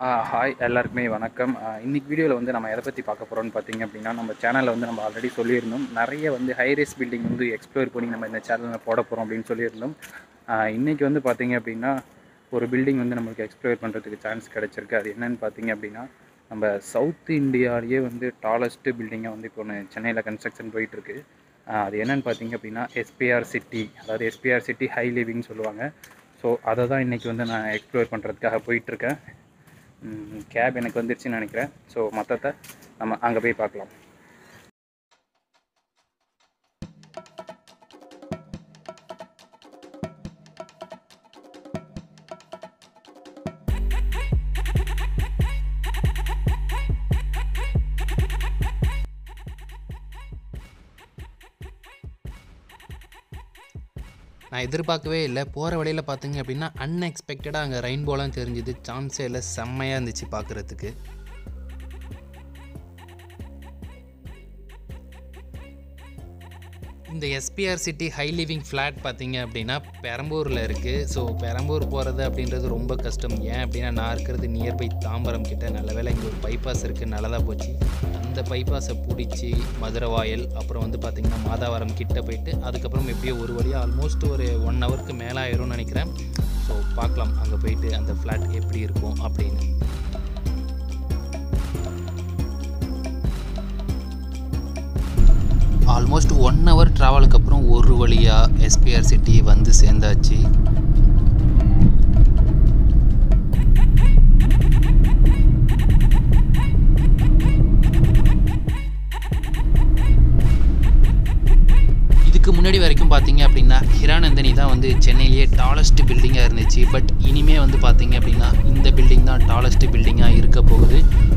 hi எல்லாருக்குமே வணக்கம் இன்னைக்கு வீடியோவில் வந்து நம்ம எதை பற்றி பார்க்க போகிறோம்னு பார்த்தீங்க அப்படின்னா நம்ம சேனலில் வந்து நம்ம ஆல்ரெடி சொல்லியிருந்தோம் நிறைய வந்து ஹைரேஸ் பில்டிங் வந்து எக்ஸ்ப்ளோர் பண்ணி நம்ம இந்த சேனலில் போட போகிறோம் அப்படின்னு சொல்லியிருந்தோம் ஆஹ் இன்னைக்கு வந்து பார்த்தீங்க அப்படின்னா ஒரு பில்டிங் வந்து நம்மளுக்கு எக்ஸ்ப்ளோர் பண்ணுறதுக்கு சான்ஸ் கிடச்சிருக்கு அது என்னன்னு பார்த்தீங்க அப்படின்னா நம்ம சவுத் இந்தியாவிலேயே வந்து டாலஸ்ட்டு பில்டிங்காக வந்து இப்போ ஒன்று சென்னையில் கன்ஸ்ட்ரக்ஷன் போயிட்டுருக்கு அது என்னன்னு பார்த்தீங்க அப்படின்னா எஸ்பிஆர் சிட்டி அதாவது எஸ்பிஆர் சிட்டி ஹை லிவிங் சொல்லுவாங்க ஸோ அதை தான் இன்றைக்கி வந்து நான் எக்ஸ்ப்ளோர் பண்ணுறதுக்காக போயிட்டுருக்கேன் கேப் எனக்கு வந்துருச்சுன்னு நினைக்கிறேன் ஸோ மற்றத்தை நம்ம அங்கே போய் பார்க்கலாம் நான் எதிர்பார்க்கவே இல்லை போகிற வழியில் பார்த்தீங்க அப்படின்னா அன்எக்ஸ்பெக்டடாக அங்கே ரெயின்போலாம் தெரிஞ்சுது சான்ஸே இல்லை செம்மையாக இருந்துச்சு பார்க்குறதுக்கு இந்த SPR city high living flat பார்த்தீங்க அப்படின்னா பெரம்பூரில் இருக்குது ஸோ பெரம்பூர் போகிறது அப்படின்றது ரொம்ப கஷ்டம் ஏன் அப்படின்னா நான் இருக்கிறது நியர்பை தாம்பரம் கிட்ட நல்ல வேளை இங்கே ஒரு பைபாஸ் இருக்குது நல்லதாக போச்சு அந்த பைபாஸை பிடிச்சி மதுரவாயல் அப்புறம் வந்து பார்த்திங்கன்னா மாதாவரம் கிட்ட போயிட்டு அதுக்கப்புறம் எப்படியோ ஒரு வழியாக ஆல்மோஸ்ட் ஒரு ஒன் ஹவருக்கு மேலே ஆயிரும்னு நினைக்கிறேன் ஸோ பார்க்கலாம் அங்கே போயிட்டு அந்த ஃப்ளாட் எப்படி இருக்கும் அப்படின்னு ஆல்மோஸ்ட் ஒன் ஹவர் ட்ராவலுக்கு அப்புறம் ஒரு வழியாக எஸ்பிஆர் சிட்டி வந்து சேர்ந்தாச்சு இதுக்கு முன்னாடி வரைக்கும் பார்த்தீங்க அப்படின்னா ஹிரானந்தினி தான் வந்து சென்னையிலேயே டாலஸ்ட் பில்டிங்காக இருந்துச்சு பட் இனிமே வந்து பார்த்தீங்க அப்படின்னா இந்த பில்டிங் தான் டாலஸ்ட் பில்டிங்காக இருக்க போகுது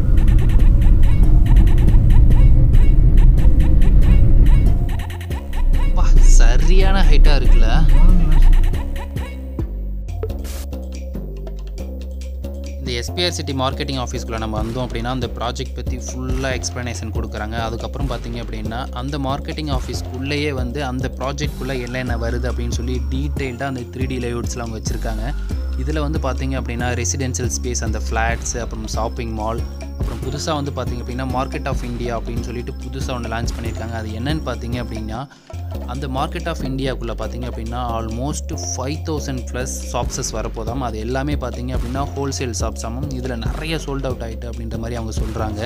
அப்பா, சரியான ஹைட்டாக இருக்குல்ல இந்த எஸ்பிஆர் சிட்டி மார்க்கெட்டிங் ஆஃபீஸ்க்குள்ளே நம்ம வந்தோம் அப்படின்னா அந்த ப்ராஜெக்ட் பற்றி ஃபுல்லாக எக்ஸ்ப்ளனேஷன் கொடுக்குறாங்க அதுக்கப்புறம் பார்த்தீங்க அப்படின்னா அந்த மார்க்கெட்டிங் ஆஃபீஸ்க்குள்ளேயே வந்து அந்த ப்ராஜெக்ட்குள்ளே என்னென்ன வருது அப்படின்னு சொல்லி டீட்டெயில்டாக அந்த த்ரீ டி லேஅவுட்ஸ்லாம் அவங்க வச்சுருக்காங்க இதில் வந்து பார்த்தீங்க அப்படின்னா ரெசிடென்ஷியல் ஸ்பேஸ் அந்த ஃப்ளாட்ஸ் அப்புறம் ஷாப்பிங் மால் அப்புறம் புதுசாக வந்து பார்த்தீங்க அப்படின்னா மார்க்கெட் ஆஃப் இந்தியா அப்படின்னு சொல்லிட்டு புதுசாக ஒன்று லான்ச் பண்ணியிருக்காங்க அது என்னன்னு பார்த்தீங்க அப்படின்னா அந்த மார்க்கெட் ஆஃப் இந்தியாவுக்குள்ளே பார்த்தீங்க அப்படின்னா almost five thousand plus shops வரப்போதாம் அது எல்லாமே பார்த்தீங்க அப்படின்னா ஹோல்சேல் ஷாப்ஸ் ஆமாம் இதில் நிறைய சோல்ட் அவுட் ஆகிட்டு அப்படின்ற மாதிரி அவங்க சொல்கிறாங்க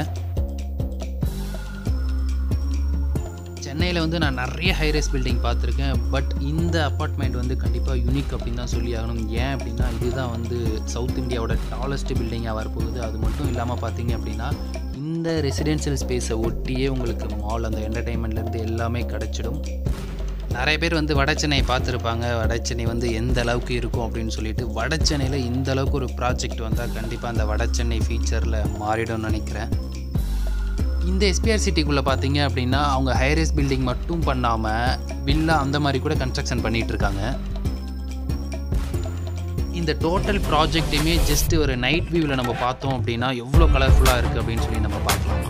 சென்னையில் வந்து நான் நிறைய ஹைரேஸ் பில்டிங் பார்த்துருக்கேன் பட் இந்த அப்பார்ட்மெண்ட் வந்து கண்டிப்பாக யூனிக் அப்படின்னு தான் சொல்லி ஆகணும் ஏன் அப்படின்னா இதுதான் வந்து சவுத் இந்தியாவோட டாலஸ்ட் பில்டிங்காக வரப்போகுது அது மட்டும் இல்லாமல் பார்த்தீங்க அப்படின்னா இந்த ரெசிடென்ஷியல் ஸ்பேஸை ஒட்டியே உங்களுக்கு மால் அந்த என்டர்டெயின்மெண்ட்லேருந்து எல்லாமே கிடச்சிடும் நிறைய பேர் வந்து வட சென்னை பார்த்துருப்பாங்க வட சென்னை வந்து எந்த அளவுக்கு இருக்கும் அப்படின்னு சொல்லிட்டு வட சென்னையில் இந்த அளவுக்கு ஒரு ப்ராஜெக்ட் வந்தால் கண்டிப்பாக அந்த வட சென்னை ஃபீச்சரில் மாறிடும்னு நினைக்கிறேன் இந்த எஸ்பிஆர் சிட்டிக்குள்ளே பார்த்தீங்க அப்படின்னா அவங்க ஹைரேஸ் பில்டிங் மட்டும் பண்ணாமல் வில்லா அந்த மாதிரி கூட கன்ஸ்ட்ரக்ஷன் பண்ணிகிட்டு இருக்காங்க இந்த டோட்டல் ப்ராஜெக்ட்டுமே ஜஸ்ட் ஒரு நைட் வியூவில் நம்ம பார்த்தோம் அப்படின்னா எவ்வளோ கலர்ஃபுல்லாக இருக்குது அப்படின்னு சொல்லி நம்ம பார்க்கலாம்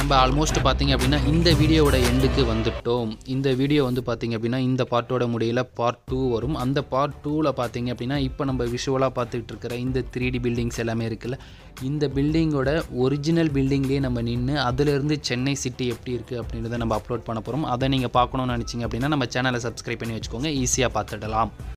நம்ம ஆல்மோஸ்ட் பார்த்தீங்க அப்படின்னா இந்த வீடியோவோட எண்டுக்கு வந்துட்டோம் இந்த வீடியோ வந்து பார்த்தீங்க அப்படின்னா இந்த பார்ட்டோட முடியல பார்ட் டூ வரும் அந்த பார்ட் டூவில் பார்த்தீங்க அப்படின்னா இப்போ நம்ம விஷுவலாக பார்த்துட்டு இருக்கிற இந்த த்ரீ டி பில்டிங்ஸ் எல்லாமே இருக்குல்ல இந்த பில்டிங்கோட ஒரிஜினல் பில்டிங்லேயே நம்ம நின்று அதிலிருந்து சென்னை சிட்டி எப்படி இருக்குது அப்படின்றத நம்ம அப்லோட் பண்ண போகிறோம் அதை நீங்கள் பார்க்கணும்னு நினச்சிங்க அப்படின்னா நம்ம சேனலை சப்ஸ்கிரைப் பண்ணி வச்சுக்கோங்க ஈஸியாக பார்த்துடலாம்